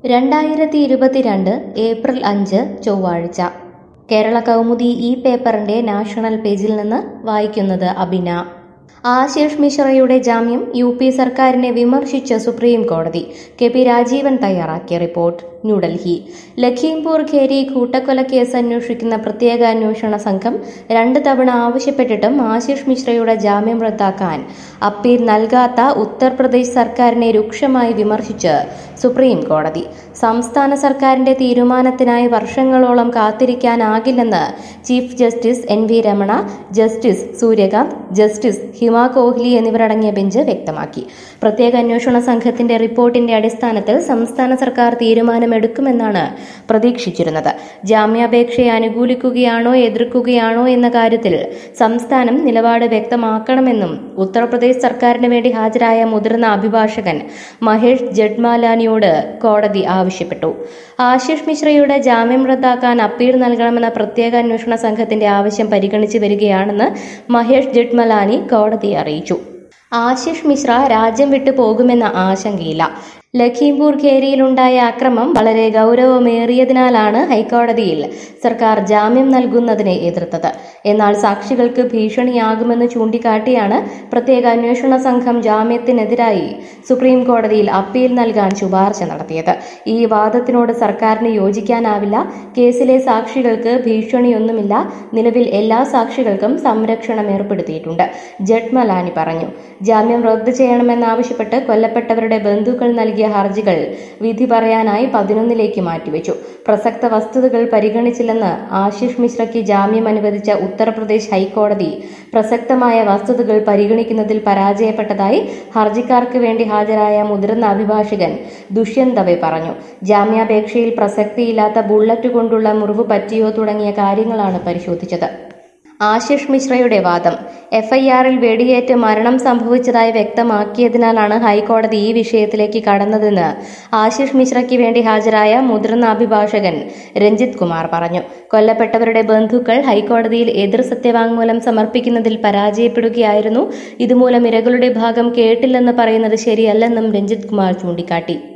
രണ്ടായിരത്തി ഇരുപത്തിരണ്ട് ഏപ്രിൽ അഞ്ച് ചൊവ്വാഴ്ച കേരള കൗമുദി ഈ പേപ്പറിന്റെ നാഷണൽ പേജിൽ നിന്ന് വായിക്കുന്നത് അബിന ആശിഷ് മിശ്രയുടെ ജാമ്യം യു പി സർക്കാരിനെ വിമർശിച്ച് സുപ്രീം കോടതി കെ പി രാജീവൻ തയ്യാറാക്കിയ റിപ്പോർട്ട് ന്യൂഡൽഹി ലഖീംപൂർ ഖേരി കൂട്ടക്കൊലക്കേസ് അന്വേഷിക്കുന്ന പ്രത്യേക അന്വേഷണ സംഘം രണ്ട് തവണ ആവശ്യപ്പെട്ടിട്ടും ആശിഷ് മിശ്രയുടെ ജാമ്യം റദ്ദാക്കാൻ അപ്പീൽ നൽകാത്ത ഉത്തർപ്രദേശ് സർക്കാരിനെ രൂക്ഷമായി വിമർശിച്ച് സുപ്രീം കോടതി സംസ്ഥാന സർക്കാരിന്റെ തീരുമാനത്തിനായി വർഷങ്ങളോളം കാത്തിരിക്കാനാകില്ലെന്ന് chief justice N V Ramana justice Suryakant justice Hima Kohli എന്നിവരടങ്ങിയ ബെഞ്ച് വ്യക്തമാക്കി പ്രത്യേക അന്വേഷണ സംഘത്തിന്റെ റിപ്പോർട്ടിന്റെ അടിസ്ഥാനത്തിൽ സംസ്ഥാന സർക്കാർ തീരുമാനമെടുക്കുമെന്നാണ് പ്രതീക്ഷിച്ചിരുന്നത് ജാമ്യാപേക്ഷയെ അനുകൂലിക്കുകയാണോ എതിർക്കുകയാണോ എന്ന കാര്യത്തിൽ സംസ്ഥാനം നിലപാട് വ്യക്തമാക്കണമെന്നും ഉത്തർപ്രദേശ് സർക്കാരിന് വേണ്ടി ഹാജരായ മുതിർന്ന അഭിഭാഷകൻ മഹേഷ് ജഡ്മാലാനിയോട് കോടതി ആവശ്യപ്പെട്ടു ആശിഷ് മിശ്രയുടെ ജാമ്യം റദ്ദാക്കാൻ അപ്പീൽ നൽകണമെന്ന പ്രത്യേക അന്വേഷണ സംഘത്തിന്റെ ആവശ്യം പരിഗണിച്ചു വരികയാണെന്ന് മഹേഷ് ജഡ്മലാനി കോടതിയെ അറിയിച്ചു ആശിഷ് മിശ്ര രാജ്യം വിട്ടു പോകുമെന്ന ആശങ്കയില്ല ലഖീംപൂർ ഖേരിയിലുണ്ടായ അക്രമം വളരെ ഗൗരവമേറിയതിനാലാണ് ഹൈക്കോടതിയിൽ സർക്കാർ ജാമ്യം നൽകുന്നതിനെ എതിർത്തത് എന്നാൽ സാക്ഷികൾക്ക് ഭീഷണിയാകുമെന്ന് ചൂണ്ടിക്കാട്ടിയാണ് പ്രത്യേക അന്വേഷണ സംഘം ജാമ്യത്തിനെതിരായി സുപ്രീം കോടതിയിൽ അപ്പീൽ നൽകാൻ ശുപാർശ നടത്തിയത് ഈ വാദത്തിനോട് സർക്കാരിന് യോജിക്കാനാവില്ല കേസിലെ സാക്ഷികൾക്ക് ഭീഷണിയൊന്നുമില്ല നിലവിൽ എല്ലാ സാക്ഷികൾക്കും സംരക്ഷണം ഏർപ്പെടുത്തിയിട്ടുണ്ട് ജഡ്മലാനി പറഞ്ഞു ജാമ്യം റദ്ദു ചെയ്യണമെന്നാവശ്യപ്പെട്ട് കൊല്ലപ്പെട്ടവരുടെ ബന്ധുക്കൾ നൽകിയ ഹർജികൾ വിധി പറയാനായി പതിനൊന്നിലേക്ക് മാറ്റിവെച്ചു പ്രസക്ത വസ്തുതകൾ പരിഗണിച്ചില്ലെന്ന് ആശിഷ് മിശ്രയ്ക്ക് ജാമ്യം അനുവദിച്ച ഉത്തർപ്രദേശ് ഹൈക്കോടതി പ്രസക്തമായ വസ്തുതകൾ പരിഗണിക്കുന്നതിൽ പരാജയപ്പെട്ടതായി ഹർജിക്കാർക്ക് വേണ്ടി ഹാജരായ മുതിർന്ന അഭിഭാഷകൻ ദുഷ്യന്ത് ദവെ പറഞ്ഞു ജാമ്യാപേക്ഷയിൽ പ്രസക്തിയില്ലാത്ത ബുള്ളറ്റ് കൊണ്ടുള്ള മുറിവ് പറ്റിയോ തുടങ്ങിയ കാര്യങ്ങളാണ് പരിശോധിച്ചത് ആശിഷ് മിശ്രയുടെ വാദം എഫ്ഐആറിൽ വെടിയേറ്റ് മരണം സംഭവിച്ചതായി വ്യക്തമാക്കിയതിനാലാണ് ഹൈക്കോടതി ഈ വിഷയത്തിലേക്ക് കടന്നതെന്ന് ആശിഷ് മിശ്രയ്ക്ക് വേണ്ടി ഹാജരായ മുതിർന്ന അഭിഭാഷകൻ രഞ്ജിത് കുമാർ പറഞ്ഞു കൊല്ലപ്പെട്ടവരുടെ ബന്ധുക്കൾ ഹൈക്കോടതിയിൽ എതിർ സത്യവാങ്മൂലം സമർപ്പിക്കുന്നതിൽ പരാജയപ്പെടുകയായിരുന്നു ഇതുമൂലം ഇരകളുടെ ഭാഗം കേട്ടില്ലെന്ന് പറയുന്നത് ശരിയല്ലെന്നും രഞ്ജിത് കുമാർ ചൂണ്ടിക്കാട്ടി